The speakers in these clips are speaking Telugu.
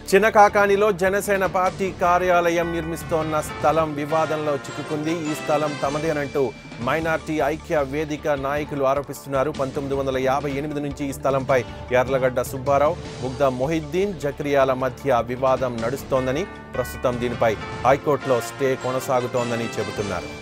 చినకాకానిలో జనసేన పార్టీ కార్యాలయం నిర్మిస్తోన్న స్థలం వివాదంలో చిక్కుకుంది ఈ స్థలం తమదేనంటూ మైనార్టీ ఐక్య వేదిక నాయకులు ఆరోపిస్తున్నారు పంతొమ్మిది వందల యాభై ఎనిమిది నుంచి ఈ స్థలంపై యార్లగడ్డ సుబ్బారావు ముగ్ధ మొహిద్దీన్ జక్రియాల మధ్య వివాదం నడుస్తోందని ప్రస్తుతం దీనిపై హైకోర్టులో స్టే కొనసాగుతోందని చెబుతున్నారు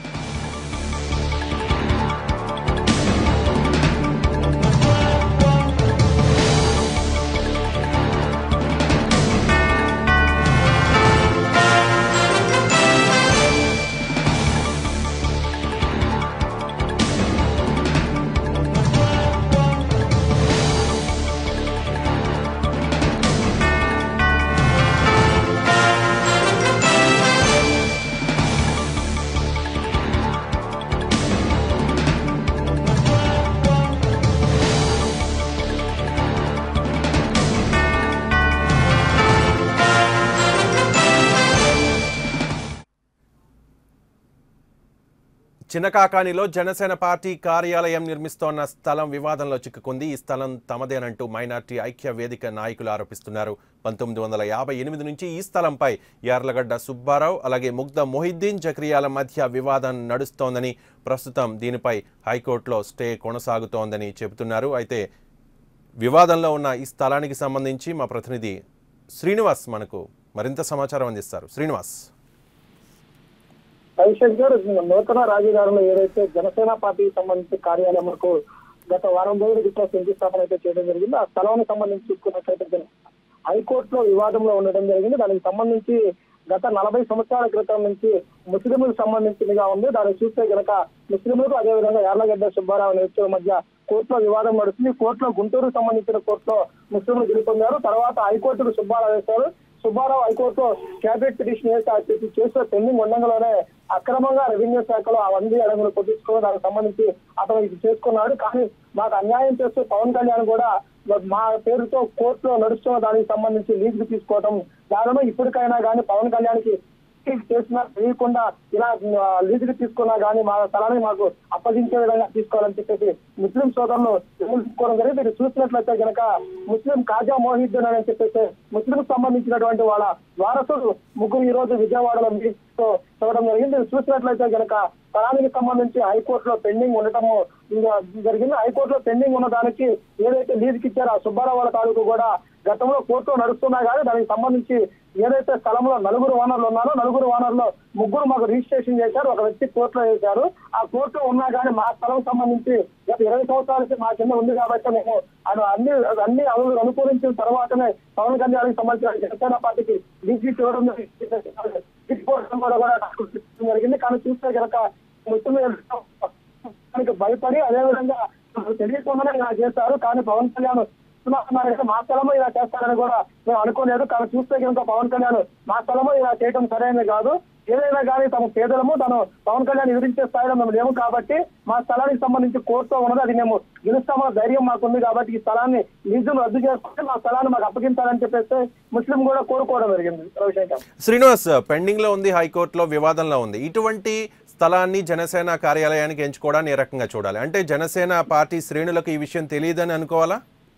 చిన్నకాకానిలో జనసేన పార్టీ కార్యాలయం నిర్మిస్తోన్న స్థలం వివాదంలో చిక్కుకుంది ఈ స్థలం తమదేనంటూ మైనార్టీ ఐక్య వేదిక నాయకులు ఆరోపిస్తున్నారు పంతొమ్మిది వందల యాభై ఎనిమిది నుంచి ఈ స్థలంపై యార్లగడ్డ సుబ్బారావు అలాగే ముగ్ధ మొహిద్దీన్ జక్రియాల మధ్య వివాదం నడుస్తోందని ప్రస్తుతం దీనిపై హైకోర్టులో స్టే కొనసాగుతోందని చెబుతున్నారు అయితే వివాదంలో ఉన్న ఈ స్థలానికి సంబంధించి మా ప్రతినిధి శ్రీనివాస్ మనకు మరింత సమాచారం అందిస్తారు శ్రీనివాస్ రవిశంకర్ నూతన రాజధానిలో ఏదైతే జనసేన పార్టీకి సంబంధించి కార్యాలయంకు గత వారం రోజుల క్రితం శంకుస్థాపన అయితే చేయడం జరిగింది ఆ స్థలానికి సంబంధించి చూసుకున్నట్లయితే జన- హైకోర్టులో వివాదంలో ఉండడం జరిగింది దానికి సంబంధించి గత నలభై సంవత్సరాల క్రితం నుంచి ముస్లింలకు సంబంధించినదిగా ఉంది దాన్ని చూస్తే గనక ముస్లింలకు అదేవిధంగా యార్లగడ్డ సుబ్బారావు నేతల మధ్య కోర్టులో వివాదం నడుస్తుంది కోర్టులో గుంటూరుకు సంబంధించిన కోర్టులో ముస్లింలు గెలుపొందారు తర్వాత హైకోర్టుకు సుబ్బారావు వేశారు సుబ్బారావు హైకోర్టులో క్యాబినెట్ పిటిషన్ వేసి ఆ కేసు పెండింగ్ ఉండగానే అక్రమంగా రెవెన్యూ శాఖలో ఆ వంది అడుగులు కొట్టించుకుని దానికి సంబంధించి అతను ఇది చేసుకున్నాడు కానీ మాకు అన్యాయం చేస్తూ పవన్ కళ్యాణ్ కూడా మా పేరుతో కోర్టులో నడుస్తున్న దానికి సంబంధించి లీజులు తీసుకోవడం దానిలో ఇప్పటికైనా కానీ పవన్ కళ్యాణ్ కి చేసినా తెలియకుండా ఇలా ఆ, లీజుకి తీసుకున్నా కానీ మా స్థలాన్ని మాకు అప్పగించే విధంగా తీసుకోవాలని చెప్పేసి ముస్లిం సోదరులు తీసుకోవడం జరిగింది మీరు చూసినట్లయితే కనుక ముస్లిం కాజా మోహిద్దీన్ అని చెప్పేసి ముస్లిం సంబంధించినటువంటి వాళ్ళ వారసుడు ముగ్గురు ఈ రోజు విజయవాడలో మీటింగ్తో చూడడం జరిగింది మీరు చూసినట్లయితే కనుక స్థలానికి సంబంధించి హైకోర్టులో పెండింగ్ ఉండటము ఇంకా జరిగింది హైకోర్టులో పెండింగ్ ఉన్న దానికి ఏదైతే లీజుకి ఇచ్చారో ఆ సుబ్బారావు వాళ్ళ తాలూకు కూడా గతంలో కోర్టులో నడుస్తున్నా కానీ దానికి సంబంధించి ఏదైతే స్థలంలో నలుగురు ఓనర్లు ఉన్నారో నలుగురు ఓనర్లో ముగ్గురు మాకు రిజిస్ట్రేషన్ చేశారు ఒక వ్యక్తి కోర్టులో చేశారు ఆ కోర్టులో ఉన్నా కానీ మా స్థలం సంబంధించి గత ఇరవై సంవత్సరాలకి మా కింద ఉంది కాబట్టి మేము అను అన్ని అన్ని అను అనుకూలించిన తర్వాతనే పవన్ కళ్యాణ్కి సంబంధించిన జనసేన పార్టీకి డీసీ ఇవ్వడం జరిగింది. తీసుకోవడం కూడా కూడా నాకు జరిగింది కానీ చూస్తే కనుక ముస్లిం భయపడి అదేవిధంగా నాకు తెలియకుండానే ఇలా చేశారు కానీ పవన్ కళ్యాణ్ చూస్తున్నారంటే మా స్థలము ఇలా చేస్తారని కూడా మేము అనుకోలేదు కానీ చూస్తే కనుక పవన్ కళ్యాణ్ మా స్థలము ఇలా చేయడం సరైనది కాదు ఏదైనా కానీ తమ పేదలము తను పవన్ కళ్యాణ్ వివరించే స్థాయిలో మేము లేము కాబట్టి మా స్థలానికి సంబంధించి కోర్టులో ఉన్నది అది మేము గెలుస్తామన్న ధైర్యం మాకుంది కాబట్టి ఈ స్థలాన్ని లీజును రద్దు చేసుకుంటే మా స్థలాన్ని మాకు అప్పగించాలని చెప్పేసి ముస్లిం కూడా కోరుకోవడం జరిగింది రవిశంకర్ శ్రీనివాస్ పెండింగ్లో ఉంది హైకోర్టులో వివాదంలో ఉంది ఇటువంటి స్థలాన్ని జనసేన కార్యాలయానికి ఎంచుకోవడాన్ని ఏ రకంగా చూడాలి అంటే జనసేన పార్టీ శ్రేణులకు ఈ విషయం తెలియదని అనుకోవాలా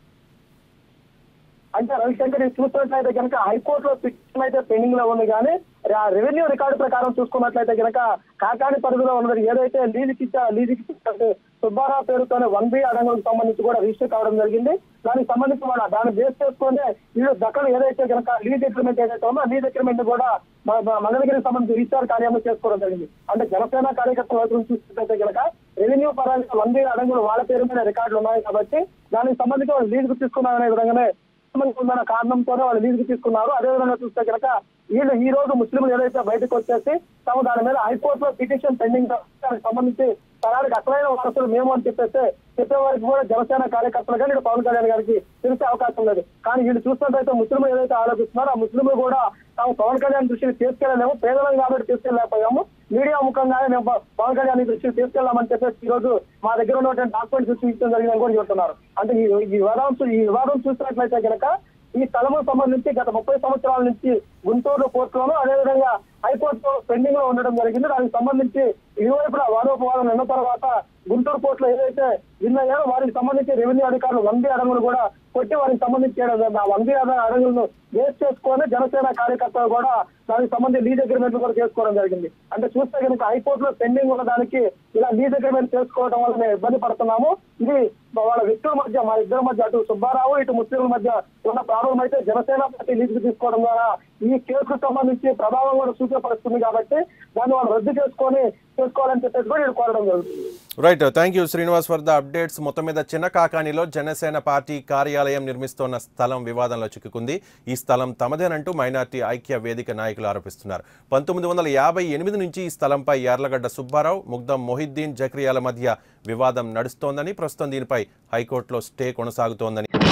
అంటే రవిశంకర్ ఇది చూసినట్లయితే కనుక హైకోర్టులో పిటిషన్ అయితే పెండింగ్ లో ఉంది కానీ రా- రెవెన్యూ రికార్డు ప్రకారం చూసుకున్నట్లయితే కనుక కాకాని పరిధిలో ఉన్నది ఏదైతే లీజుకి ఇచ్చా లీజుకి ఇచ్చా సుబ్బారావు పేరుతోనే వన్ బి అడంగులకు సంబంధించి కూడా రిజిస్టర్ కావడం జరిగింది దానికి సంబంధించి వాళ్ళ దాన్ని బేస్ చేసుకునే వీళ్ళు దక్కలు ఏదైతే కనుక లీజ్ అగ్రిమెంట్ ఏదైతే ఉందో లీజ్ అగ్రిమెంట్ కూడా మన మన మంగళగిరికి సంబంధించి రిజిస్టర్ కార్యాలయం చేసుకోవడం జరిగింది అంటే జనసేన కార్యకర్తల వైపు నుంచి చూసినట్లయితే కనుక రెవెన్యూ పరంగా వన్ బి అడంగులు వాళ్ళ పేరు మీద రికార్డులు ఉన్నాయి కాబట్టి దానికి సంబంధించి వాళ్ళు లీజుకు తీసుకున్నారనే విధంగానే ముస్లింలకు ఉందన్న కారణంతోనే వాళ్ళు లీజుకు తీసుకున్నారు అదేవిధంగా చూస్తే కనుక వీళ్ళు ఈ రోజు ముస్లింలు ఏదైతే బయటకు వచ్చేసి తాము దాని మీద హైకోర్టులో పిటిషన్ పెండింగ్ దానికి సంబంధించి స్థలానికి అసలైన వారసులు మేము అని చెప్పేస్తే చెప్పే వారికి కూడా జనసేన కార్యకర్తలు కానీ ఇటు పవన్ కళ్యాణ్ గారికి తెలిసే అవకాశం లేదు కానీ వీళ్ళు చూసినట్లయితే ముస్లింలు ఏదైతే ఆలోచిస్తున్నారో ఆ ముస్లింలు కూడా తాము పవన్ కళ్యాణ్ దృష్టిని తీసుకెళ్ళలేము పేదలం కాబట్టి తీసుకెళ్ళలేకపోయాము మీడియా ముఖంగానే మేము ప- పవన్ కళ్యాణ్ దృష్టికి తీసుకెళ్లామని చెప్పేసి ఈ రోజు మా దగ్గర ఉన్నటువంటి డాక్యుమెంట్స్ చూపించడం జరిగిందని కూడా చెబుతున్నారు అంటే ఈ ఈ వివాదం చూ- ఈ వివాదం చూసినట్లయితే కనుక ఈ స్థలము సంబంధించి గత ముప్పై సంవత్సరాల నుంచి గుంటూరు కోర్టులోను అదేవిధంగా హైకోర్టులో పెండింగ్ లో ఉండడం జరిగింది దానికి సంబంధించి ఇరువైపులా వాదోపవాదం నిన్న తర్వాత గుంటూరు కోర్టులో ఏదైతే విన్నాయో వారికి సంబంధించి రెవెన్యూ అధికారులు వందే అడవులు కూడా కొట్టి వారికి సంబంధించి చేయడం జరిగింది. ఆ వందే అడవులను బేస్ చేసుకొని జనసేన కార్యకర్తలు కూడా దానికి సంబంధించి లీజ్ అగ్రిమెంట్లు కూడా చేసుకోవడం జరిగింది అంటే చూస్తే కనుక హైకోర్టులో పెండింగ్ ఉన్న దానికి ఇలా లీజ్ అగ్రిమెంట్ చేసుకోవడం వల్ల మేము ఇబ్బంది పడుతున్నాము ఇది వాళ్ళ వ్యక్తుల మధ్య మా ఇద్దరి మధ్య అటు సుబ్బారావు ఇటు ముస్లింల మధ్య ఉన్న ప్రాబ్లం అయితే జనసేన పార్టీ లీజుకు తీసుకోవడం ద్వారా ఈ కేసుకు సంబంధించి ప్రభావం కూడా సూచపరుస్తుంది కాబట్టి దాన్ని వాళ్ళు రద్దు చేసుకొని చేసుకోవాలని చెప్పేసి కూడా వీళ్ళు కోరడం జరుగుతుంది right thank you Srinivas for the updates మొత్తం మీద చిన్న కాకానిలో జనసేన పార్టీ కార్యాలయం నిర్మిస్తోన్న స్థలం వివాదంలో చిక్కుకుంది ఈ స్థలం తమదేనంటూ మైనార్టీ ఐక్య వేదిక నాయకులు ఆరోపిస్తున్నారు పంతొమ్మిది వందల యాభై ఎనిమిది నుంచి ఈ స్థలంపై యార్లగడ్డ సుబ్బారావు ముగ్ధం మొహిద్దీన్ జక్రియాల మధ్య వివాదం నడుస్తోందని ప్రస్తుతం దీనిపై హైకోర్టులో స్టే కొనసాగుతోందని